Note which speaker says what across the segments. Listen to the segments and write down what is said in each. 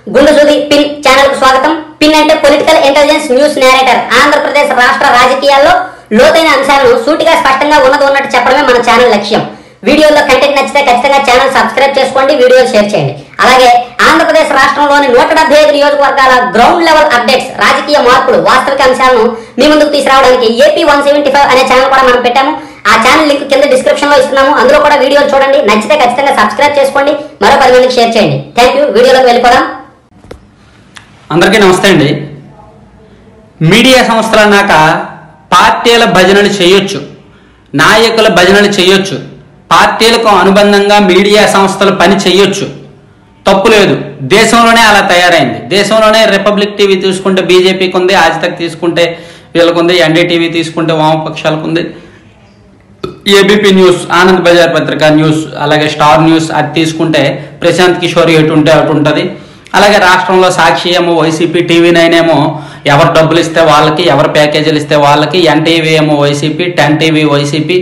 Speaker 1: గుండు సూది pin channel కు స్వాగతం పిన్ అంటే political intelligence news narrator Andhra Pradesh రాష్ట్ర రాజకీయాల్లో లోతైన అంశాలను సూటిగా స్పష్టంగా ఉన్నది ఉన్నట్టు చెప్పడమే మన ఛానల్ లక్ష్యం వీడియోలో కంటెంట్ నచ్చితే ఖచ్చితంగా ఛానల్ సబ్స్క్రైబ్ చేసుకోండి వీడియోలు షేర్ చేయండి అలాగే ఆంధ్రప్రదేశ్ రాష్ట్రంలోని నూట డెబ్బై ఐదు నియోజకవర్గాల గ్రౌండ్ లెవెల్ అప్డేట్స్ రాజకీయ మార్పులు వాస్తవిక అంశాలను మీ ముందుకు తీసుకురావడానికి ఏపీ వన్ సెవెంటీ ఫైవ్ అనే ఛానల్ కూడా మనం పెట్టాము ఆ ఛానల్ లింక్ కింద డిస్క్రిప్షన్ లో ఇస్తున్నాము అందులో కూడా వీడియోలు చూడండి నచ్చితే ఖచ్చితంగా సబ్స్క్రైబ్ చేసుకోండి మరో పది మందికి షేర్ చేయండి థ్యాంక్ యూ వీడియోలోకి వెళ్ళిపోదాం
Speaker 2: అందరికీ నమస్తే అండి మీడియా సంస్థలు అన్నాక పార్టీల భజనలు చేయొచ్చు నాయకుల భజనలు చేయొచ్చు పార్టీలకు అనుబంధంగా మీడియా సంస్థలు పని చేయొచ్చు తప్పు లేదు దేశంలోనే అలా తయారైంది దేశంలోనే రిపబ్లిక్ టీవీ తీసుకుంటే బీజేపీకి ఉంది ఆజ్ తక్ తీసుకుంటే వీళ్ళకు ఉంది ఎన్డీటీవీ తీసుకుంటే వామపక్షాలకు ఉంది ఏబీపీ న్యూస్ ఆనంద్ బజార్ పత్రిక న్యూస్ అలాగే స్టార్ న్యూస్ అది తీసుకుంటే ప్రశాంత్ కిషోర్ ఎటు ఉంటే అటు ఉంటుంది అలాగే రాష్ట్రంలో సాక్షి ఏమో వైసీపీ టీవీ నైన్ ఏమో ఎవరు డబ్బులు ఇస్తే వాళ్ళకి ఎవరు ప్యాకేజీలు ఇస్తే వాళ్ళకి ఎన్టీవీ ఏమో YCP ten TV YCP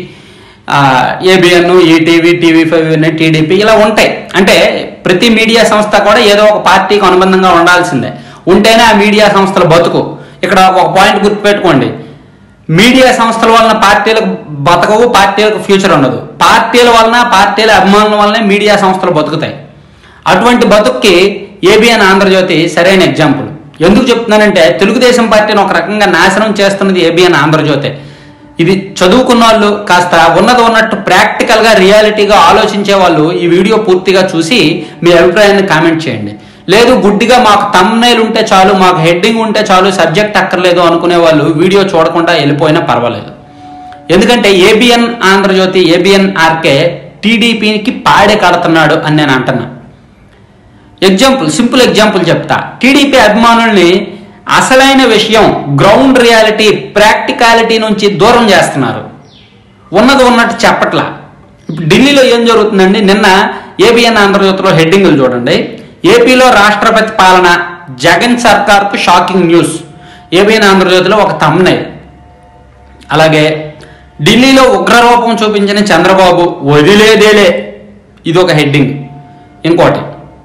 Speaker 2: ABN ETV TV five TDP ఇలా ఉంటాయి అంటే ప్రతి మీడియా సంస్థ కూడా ఏదో ఒక పార్టీకి అనుబంధంగా ఉండాల్సిందే ఉంటేనే ఆ మీడియా సంస్థల బతుకు ఇక్కడ ఒక పాయింట్ గుర్తుపెట్టుకోండి మీడియా సంస్థల వలన పార్టీలకు బతకవు పార్టీలకు ఫ్యూచర్ ఉండదు పార్టీల వలన పార్టీల అభిమానుల వలనే మీడియా సంస్థలు బతుకుతాయి అటువంటి బతుక్కి ఏబిఎన్ ఆంధ్రజ్యోతి సరైన ఎగ్జాంపుల్ ఎందుకు చెప్తున్నానంటే తెలుగుదేశం పార్టీని ఒక రకంగా నాశనం చేస్తున్నది ఏబిఎన్ ఆంధ్రజ్యోతి ఇది చదువుకున్న వాళ్ళు కాస్త ఉన్నది ఉన్నట్టు ప్రాక్టికల్గా రియాలిటీగా ఆలోచించే వాళ్ళు ఈ వీడియో పూర్తిగా చూసి మీ అభిప్రాయాన్ని కామెంట్ చేయండి లేదు గుడ్డిగా మాకు తమ్నైల్ ఉంటే చాలు మాకు హెడ్డింగ్ ఉంటే చాలు సబ్జెక్ట్ అక్కర్లేదు అనుకునే వాళ్ళు వీడియో చూడకుండా వెళ్ళిపోయినా పర్వాలేదు ఎందుకంటే ఏబిఎన్ ఆంధ్రజ్యోతి ఏబిఎన్ ఆర్కే టీడీపీకి పాడే కడుతున్నాడు అని నేను అంటున్నా ఎగ్జాంపుల్ సింపుల్ ఎగ్జాంపుల్ చెప్తా టీడీపీ అభిమానుల్ని అసలైన విషయం గ్రౌండ్ రియాలిటీ ప్రాక్టికాలిటీ నుంచి దూరం చేస్తున్నారు ఉన్నది ఉన్నట్టు చెప్పట్లా ఇప్పుడు ఢిల్లీలో ఏం జరుగుతుందండి నిన్న ఏబిఎన్ ఆంధ్రజ్యోతిలో హెడ్డింగ్లు చూడండి ఏపీలో రాష్ట్రపతి పాలన జగన్ సర్కార్కు షాకింగ్ న్యూస్ ఏబిఎన్ ఆంధ్రజ్యోతిలో ఒక తమ్నై అలాగే ఢిల్లీలో ఉగ్రరూపం చూపించిన చంద్రబాబు వదిలేదేలే ఇది ఒక హెడ్డింగ్ ఇంకోటి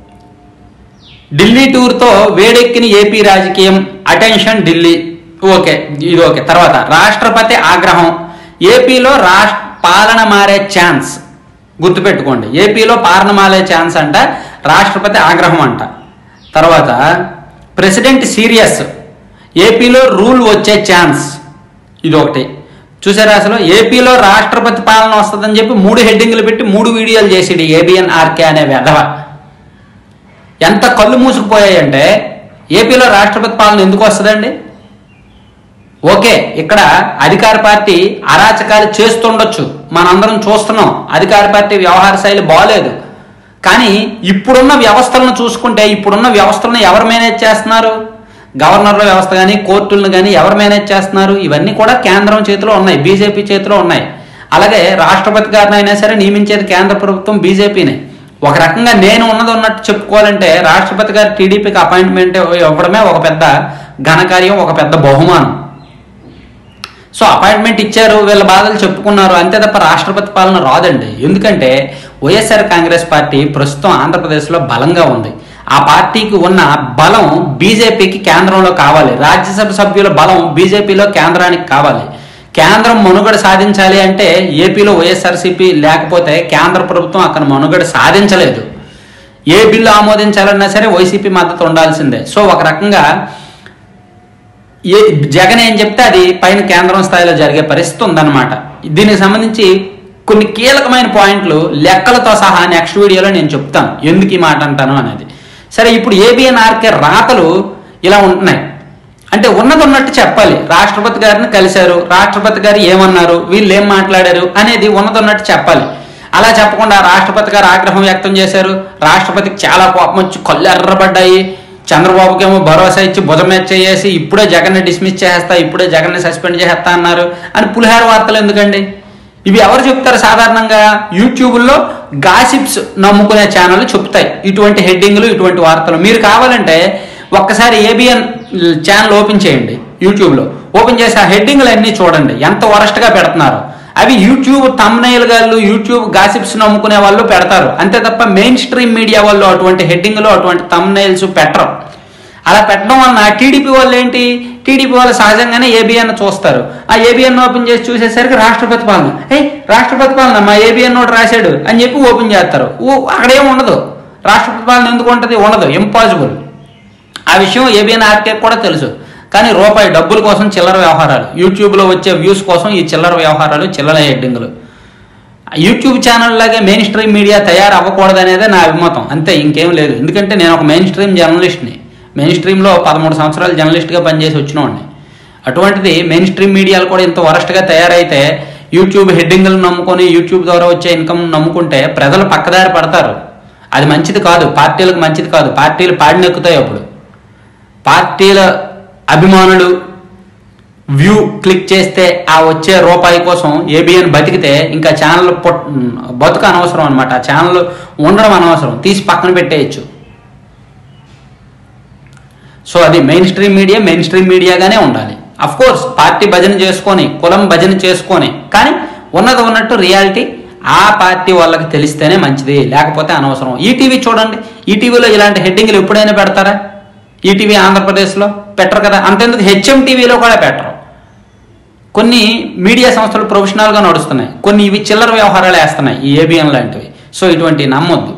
Speaker 2: ఢిల్లీ టూర్తో వేడెక్కిన ఏపీ రాజకీయం అటెన్షన్ ఢిల్లీ ఓకే ఇది ఓకే తర్వాత రాష్ట్రపతి ఆగ్రహం ఏపీలో రాష్ట్ర పాలన మారే ఛాన్స్ గుర్తుపెట్టుకోండి ఏపీలో పాలన మారే ఛాన్స్ అంట రాష్ట్రపతి ఆగ్రహం అంట తర్వాత ప్రెసిడెంట్ సీరియస్ ఏపీలో రూల్ వచ్చే ఛాన్స్ ఇది ఒకటి చూసారా అసలు ఏపీలో రాష్ట్రపతి పాలన వస్తుందని చెప్పి మూడు హెడ్డింగ్లు పెట్టి మూడు వీడియోలు చేసేది ఏబిఎన్ ఆర్కే అనే వెధవ ఎంత కళ్ళు మూసుకుపోయాయంటే ఏపీలో రాష్ట్రపతి పాలన ఎందుకు వస్తుందండి ఓకే ఇక్కడ అధికార పార్టీ అరాచకాలు చేస్తుండొచ్చు మనందరం చూస్తున్నాం అధికార పార్టీ వ్యవహార శైలి బాగలేదు కానీ ఇప్పుడున్న వ్యవస్థలను చూసుకుంటే ఇప్పుడున్న వ్యవస్థలను ఎవరు మేనేజ్ చేస్తున్నారు గవర్నర్ల వ్యవస్థ కానీ కోర్టులను కానీ ఎవరు మేనేజ్ చేస్తున్నారు ఇవన్నీ కూడా కేంద్రం చేతిలో ఉన్నాయి బీజేపీ చేతిలో ఉన్నాయి అలాగే రాష్ట్రపతి గారిని అయినా సరే నియమించేది కేంద్ర ప్రభుత్వం బీజేపీనే ఒక రకంగా నేను ఉన్నది ఉన్నట్టు చెప్పుకోవాలంటే రాష్ట్రపతి గారు టీడీపీకి అపాయింట్మెంట్ ఇవ్వడమే ఒక పెద్ద ఘనకార్యం ఒక పెద్ద బహుమానం సో అపాయింట్మెంట్ ఇచ్చారు వీళ్ళ బాధలు చెప్పుకున్నారు అంతే తప్ప రాష్ట్రపతి పాలన రాదండి ఎందుకంటే వైఎస్ఆర్ కాంగ్రెస్ పార్టీ ప్రస్తుతం ఆంధ్రప్రదేశ్లో బలంగా ఉంది ఆ పార్టీకి ఉన్న బలం బీజేపీకి కేంద్రంలో కావాలి రాజ్యసభ సభ్యుల బలం బీజేపీలో కేంద్రానికి కావాలి కేంద్రం మనుగడ సాధించాలి అంటే ఏపీలో వైఎస్ఆర్సీపీ లేకపోతే కేంద్ర ప్రభుత్వం అక్కడ మనుగడ సాధించలేదు ఏ బిల్లు ఆమోదించాలన్నా సరే వైసీపీ మద్దతు ఉండాల్సిందే సో ఒక రకంగా ఏ జగన్ ఏం చెప్తే అది పైన కేంద్రం స్థాయిలో జరిగే పరిస్థితి ఉందన్నమాట దీనికి సంబంధించి కొన్ని కీలకమైన పాయింట్లు లెక్కలతో సహా నెక్స్ట్ వీడియోలో నేను చెప్తాను ఎందుకు ఈ మాట అంటాను అనేది సరే ఇప్పుడు ఏబిఎన్ఆర్కే రాతలు ఇలా ఉంటున్నాయి అంటే ఉన్నది ఉన్నట్టు చెప్పాలి రాష్ట్రపతి గారిని కలిశారు రాష్ట్రపతి గారు ఏమన్నారు వీళ్ళు ఏం మాట్లాడారు అనేది ఉన్నది ఉన్నట్టు చెప్పాలి అలా చెప్పకుండా రాష్ట్రపతి గారు ఆగ్రహం వ్యక్తం చేశారు రాష్ట్రపతికి చాలా కోపం వచ్చి కళ్ళు ఎర్రబడ్డాయి చంద్రబాబుకి ఏమో భరోసా ఇచ్చి భుజం మీద చేసి ఇప్పుడే జగన్ని డిస్మిస్ చేసేస్తా ఇప్పుడే జగన్ని సస్పెండ్ చేసేస్తా అన్నారు అని పులిహార వార్తలు ఎందుకండి ఇవి ఎవరు చెప్తారు సాధారణంగా యూట్యూబ్లో గాసిప్స్ నమ్ముకునే ఛానల్ చెప్తాయి ఇటువంటి హెడ్డింగ్లు ఇటువంటి వార్తలు మీరు కావాలంటే ఒక్కసారి ఏబిఎన్ ఛానల్ ఓపెన్ చేయండి యూట్యూబ్లో ఓపెన్ చేసి ఆ హెడ్డింగ్లు అన్నీ చూడండి ఎంత వరస్ట్గా పెడుతున్నారు అవి యూట్యూబ్ తమ్నైల్ గాళ్ళు యూట్యూబ్ గాసిప్స్ నమ్ముకునే వాళ్ళు పెడతారు అంతే తప్ప మెయిన్ స్ట్రీమ్ మీడియా వాళ్ళు అటువంటి హెడ్డింగ్లు అటువంటి తమ్నైల్స్ పెట్టరు అలా పెట్టడం వలన టీడీపీ వాళ్ళు ఏంటి టీడీపీ వాళ్ళు సహజంగానే ఏబిఎన్ చూస్తారు ఆ ఏబిఎన్ ఓపెన్ చేసి చూసేసరికి రాష్ట్రపతి పాలన ఏ రాష్ట్రపతి పాలన మా ఏబిఎన్ నోట్ రాశాడు అని చెప్పి ఓపెన్ చేస్తారు ఓ అక్కడేం ఉండదు రాష్ట్రపతి పాలన ఎందుకు ఉంటుంది ఉండదు ఇంపాసిబుల్ ఆ విషయం ఏబిఎన్ ఆర్టీకి కూడా తెలుసు కానీ రూపాయి డబ్బుల కోసం చిల్లర వ్యవహారాలు యూట్యూబ్లో వచ్చే వ్యూస్ కోసం ఈ చిల్లర వ్యవహారాలు చిల్లర హెడ్డింగులు యూట్యూబ్ ఛానల్ లాగే మెయిన్ స్ట్రీమ్ మీడియా తయారు అవ్వకూడదు అనేదే నా అభిమతం అంతే ఇంకేం లేదు ఎందుకంటే నేను ఒక మెయిన్ స్ట్రీమ్ జర్నలిస్ట్ని మెయిన్ స్ట్రీమ్లో పదమూడు సంవత్సరాలు జర్నలిస్ట్గా పనిచేసి వచ్చినవాడిని అటువంటిది మెయిన్ స్ట్రీమ్ మీడియాలు కూడా ఇంత వరస్ట్గా తయారైతే యూట్యూబ్ హెడ్డింగ్లు నమ్ముకొని యూట్యూబ్ ద్వారా వచ్చే ఇన్కమ్ నమ్ముకుంటే ప్రజలు పక్కదారి పడతారు అది మంచిది కాదు పార్టీలకు మంచిది కాదు పార్టీలు పాడినెక్కుతాయి అప్పుడు పార్టీల అభిమానులు వ్యూ క్లిక్ చేస్తే ఆ వచ్చే రూపాయి కోసం ఏబిఎన్ బతికితే ఇంకా ఛానల్ పొట్ బతుక అనవసరం అనమాట ఆ ఛానల్ ఉండడం అనవసరం తీసి పక్కన పెట్టేయచ్చు సో అది mainstream media mainstream మీడియాగానే ఉండాలి అఫ్ కోర్స్ పార్టీ భజన చేసుకొని కులం భజన చేసుకొని కానీ ఉన్నది ఉన్నట్టు రియాలిటీ ఆ పార్టీ వాళ్ళకి తెలిస్తేనే మంచిది లేకపోతే అనవసరం ఈటీవీ చూడండి ఈటీవీలో ఇలాంటి హెడ్డింగ్లు ఎప్పుడైనా పెడతారా ఈటీవీ ఆంధ్రప్రదేశ్లో పెట్టరు కదా అంతెందుకు హెచ్ఎం టీవీలో కూడా పెట్టరు కొన్ని మీడియా సంస్థలు ప్రొఫెషనల్గా నడుస్తున్నాయి కొన్ని ఇవి చిల్లర వ్యవహారాలు వేస్తున్నాయి ఈ ఏబిఎన్ లాంటివి సో ఇటువంటి నమ్మొద్దు